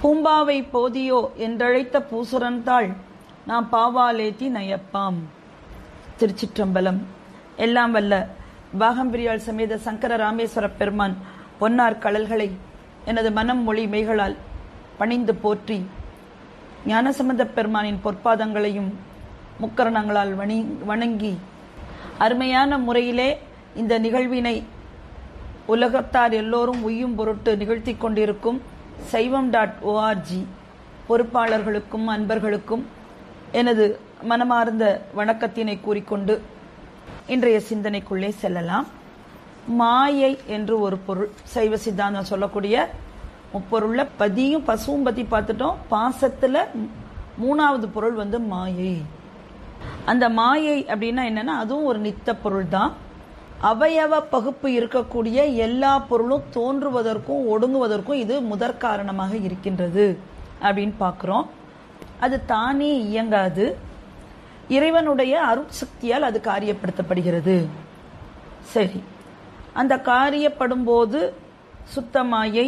பூம்பாவை போதியோ என்றழைத்த பூசுரன்தாள் நாம் பாவாலேத்தி நயப்பாம் திருச்சிற்றம்பலம் எல்லாம் வல்ல பாகம்பிரியாள் சமேத சங்கர ராமேஸ்வர பெருமான் பொன்னார் கடல்களை எனது மனம் மொழி மெய்களால் பணிந்து போற்றி ஞானசம்பந்த பெருமானின் பொற்பாதங்களையும் முக்கரணங்களால் வணி வணங்கி அருமையான முறையிலே இந்த நிகழ்வினை உலகத்தார் எல்லோரும் உய்யும் பொருட்டு நிகழ்த்தி கொண்டிருக்கும் சைவம் டாட் ஓஆர்ஜி பொறுப்பாளர்களுக்கும் அன்பர்களுக்கும் எனது மனமார்ந்த வணக்கத்தினை கூறிக்கொண்டு இன்றைய சிந்தனைக்குள்ளே செல்லலாம் மாயை என்று ஒரு பொருள் சைவ சித்தாந்தம் சொல்லக்கூடிய முப்பொருள்ல பதியும் பசுவும் பத்தி பார்த்துட்டோம் பாசத்துல மூணாவது பொருள் வந்து மாயை அந்த மாயை அப்படின்னா என்னன்னா அதுவும் ஒரு நித்த பொருள் தான் அவயவ பகுப்பு இருக்கக்கூடிய எல்லா பொருளும் தோன்றுவதற்கும் ஒடுங்குவதற்கும் இது முதற் காரணமாக இருக்கின்றது அப்படின்னு பார்க்குறோம் அது தானே இயங்காது இறைவனுடைய அருட்சக்தியால் அது காரியப்படுத்தப்படுகிறது சரி அந்த காரியப்படும் போது சுத்தமாயை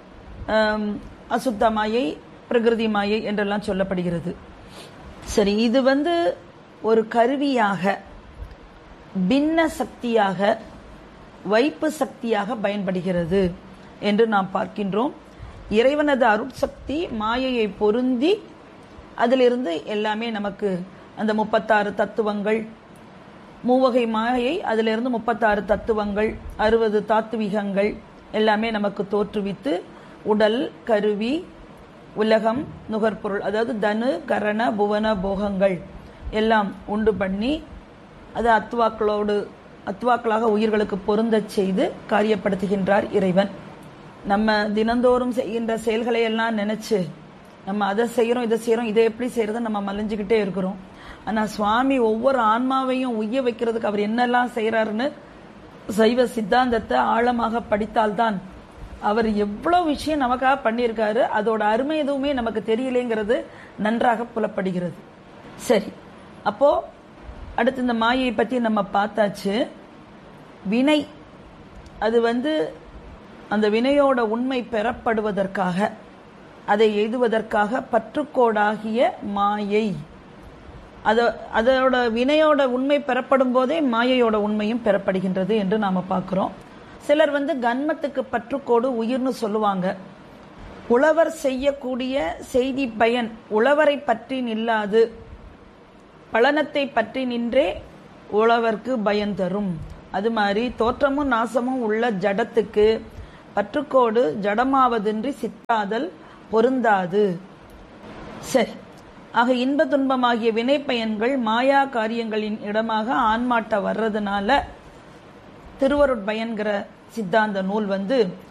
அசுத்தமாயை பிரகிருதி மாயை என்றெல்லாம் சொல்லப்படுகிறது சரி இது வந்து ஒரு கருவியாக பின்ன சக்தியாக வைப்பு சக்தியாக பயன்படுகிறது என்று நாம் பார்க்கின்றோம் இறைவனது அருட்சக்தி மாயையை பொருந்தி அதிலிருந்து எல்லாமே நமக்கு அந்த முப்பத்தாறு தத்துவங்கள் மூவகை மாயை அதிலிருந்து முப்பத்தாறு தத்துவங்கள் அறுபது தாத்துவிகங்கள் எல்லாமே நமக்கு தோற்றுவித்து உடல் கருவி உலகம் நுகர்பொருள் அதாவது தனு கரண புவன போகங்கள் எல்லாம் உண்டு பண்ணி அது அத்வாக்களோடு அத்வாக்களாக உயிர்களுக்கு பொருந்தச் செய்து காரியப்படுத்துகின்றார் இறைவன் நம்ம தினந்தோறும் செய்கின்ற செயல்களை எல்லாம் நினைச்சு நம்ம அதை செய்யறோம் இதை செய்யறோம் இதை எப்படி செய்யறத நம்ம மலைஞ்சுக்கிட்டே இருக்கிறோம் ஆனா சுவாமி ஒவ்வொரு ஆன்மாவையும் உய்ய வைக்கிறதுக்கு அவர் என்னெல்லாம் செய்யறாருன்னு சைவ சித்தாந்தத்தை ஆழமாக படித்தால்தான் அவர் எவ்வளவு விஷயம் நமக்காக பண்ணியிருக்காரு அதோட அருமை எதுவுமே நமக்கு தெரியலேங்கிறது நன்றாக புலப்படுகிறது சரி அப்போ அடுத்து இந்த மாயை பத்தி நம்ம பார்த்தாச்சு வினை அது வந்து அந்த வினையோட உண்மை பெறப்படுவதற்காக அதை எய்துவதற்காக பற்றுக்கோடாகிய மாயை அத அதோட வினையோட உண்மை பெறப்படும் போதே மாயையோட உண்மையும் பெறப்படுகின்றது என்று நாம பார்க்கிறோம் சிலர் வந்து கன்மத்துக்கு பற்றுக்கோடு உயிர்னு சொல்லுவாங்க உழவர் செய்யக்கூடிய செய்தி பயன் உழவரை பற்றி நில்லாது பலனத்தை பற்றி நின்றே உழவர்க்கு பயன் தரும் அது மாதிரி தோற்றமும் நாசமும் உள்ள ஜடத்துக்கு பற்றுக்கோடு ஜடமாவதின்றி சித்தாதல் பொருந்தாது சரி ஆக இன்ப துன்பமாகிய வினை பயன்கள் மாயா காரியங்களின் இடமாக ஆன்மாட்ட வர்றதுனால திருவருட்பயன்கிற சித்தாந்த நூல் வந்து